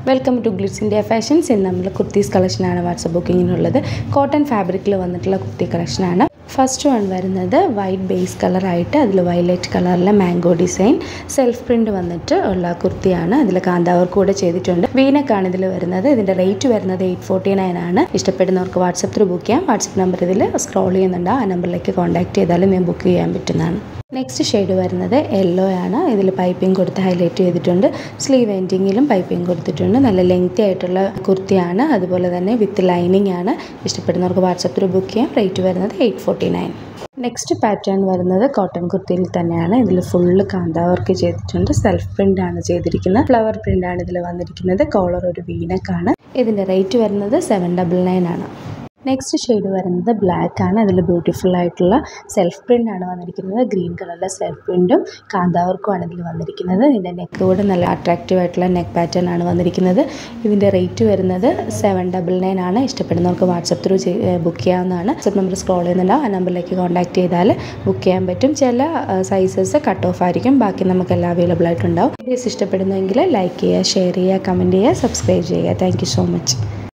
welcome to Glitz India fashions ഇന്ന് നമ്മൾ കുർത്തീസ് കളക്ഷനാണ് വാട്സപ്പ് ബുക്കിങ്ങിനുള്ളത് കോട്ടൺ ഫാബ്രിക്കിൽ വന്നിട്ടുള്ള കുർത്തി കളക്ഷനാണ് ഫസ്റ്റ് വൺ വരുന്നത് വൈറ്റ് ബേസ് കളറായിട്ട് അതിൽ വയലറ്റ് കളറിലെ മാംഗോ ഡിസൈൻ സെൽഫ് പ്രിൻ്റ് വന്നിട്ട് ഉള്ള കുർത്തിയാണ് അതിൽ കാന്താവർക്ക് കൂടെ ചെയ്തിട്ടുണ്ട് വീനക്കാണ് ഇതിൽ വരുന്നത് ഇതിൻ്റെ റേറ്റ് വരുന്നത് എയ്റ്റ് ഫോർട്ടി നയൻ ആണ് ഇഷ്ടപ്പെടുന്നവർക്ക് വാട്സപ്പ് ത്രൂ ബുക്ക് ചെയ്യാം വാട്സപ്പ് നമ്പർ ഇതിൽ സ്ക്രോൾ ചെയ്യുന്നുണ്ട് ആ നമ്പറിലേക്ക് കോൺടാക്ട് ചെയ്താലും ഞാൻ ബുക്ക് ചെയ്യാൻ പറ്റുന്നതാണ് നെക്സ്റ്റ് ഷെയ്ഡ് വരുന്നത് യെല്ലോ ആണ് ഇതിൽ പൈപ്പിംഗ് കൊടുത്ത് ഹൈലൈറ്റ് ചെയ്തിട്ടുണ്ട് സ്ലീവ് എൻഡിങ്ങിലും പൈപ്പിംഗ് കൊടുത്തിട്ടുണ്ട് നല്ല ലെങ്തി ആയിട്ടുള്ള കുർത്തിയാണ് അതുപോലെ തന്നെ വിത്ത് ലൈനിങ് ആണ് ഇഷ്ടപ്പെടുന്നവർക്ക് വാട്സപ്പ് ത്രൂ ബുക്ക് ചെയ്യാം റേറ്റ് വരുന്നത് eight forty nine next pattern വരുന്നത് കോട്ടൺ കുർത്തിയിൽ തന്നെയാണ് ഇതിൽ ഫുള്ള് കാന്താ വർക്ക് ചെയ്തിട്ടുണ്ട് സെൽഫ് പ്രിൻ്റ് ആണ് ചെയ്തിരിക്കുന്നത് ഫ്ലവർ പ്രിൻ്റ് ആണ് ഇതിൽ വന്നിരിക്കുന്നത് കോളർ ഒരു വീനക്കാണ് ഇതിൻ്റെ റേറ്റ് വരുന്നത് സെവൻ ഡബിൾ നയൻ ആണ് നെക്സ്റ്റ് ഷെയ്ഡ് വരുന്നത് ബ്ലാക്ക് ആണ് അതിൽ ബ്യൂട്ടിഫുൾ ആയിട്ടുള്ള സെൽഫ് പ്രിൻ്റ് ആണ് വന്നിരിക്കുന്നത് ഗ്രീൻ കളറിലെ സെൽഫ് പ്രിൻറ്റും കാന്താവർക്കുമാണ് ഇതിൽ വന്നിരിക്കുന്നത് ഇതിൻ്റെ നെക്ക് കൂടെ നല്ല അട്രാക്റ്റീവ് ആയിട്ടുള്ള നെക്ക് പാറ്റേൺ ആണ് വന്നിരിക്കുന്നത് ഇതിൻ്റെ റേറ്റ് വരുന്നത് സെവൻ ഡബിൾ നയൻ ആണ് ഇഷ്ടപ്പെടുന്നവർക്ക് വാട്സപ്പ് ത്രൂ ബുക്ക് ചെയ്യാവുന്നതാണ് വാട്സപ്പ് നമ്പർ സ്ക്രോൾ ചെയ്യുന്നുണ്ടാവും ആ നമ്പറിലേക്ക് കോൺടാക്ട് ചെയ്താൽ ബുക്ക് ചെയ്യാൻ പറ്റും ചില സൈസസ് കട്ട് ഓഫ് ആയിരിക്കും ബാക്കി നമുക്ക് എല്ലാം അവൈലബിൾ ആയിട്ടുണ്ടാവും വീഡിയോസ് ഇഷ്ടപ്പെടുന്നെങ്കിൽ ലൈക്ക് ചെയ്യുക ഷെയർ ചെയ്യുക കമൻറ്റ് ചെയ്യുക സബ്സ്ക്രൈബ് ചെയ്യുക താങ്ക് സോ മച്ച്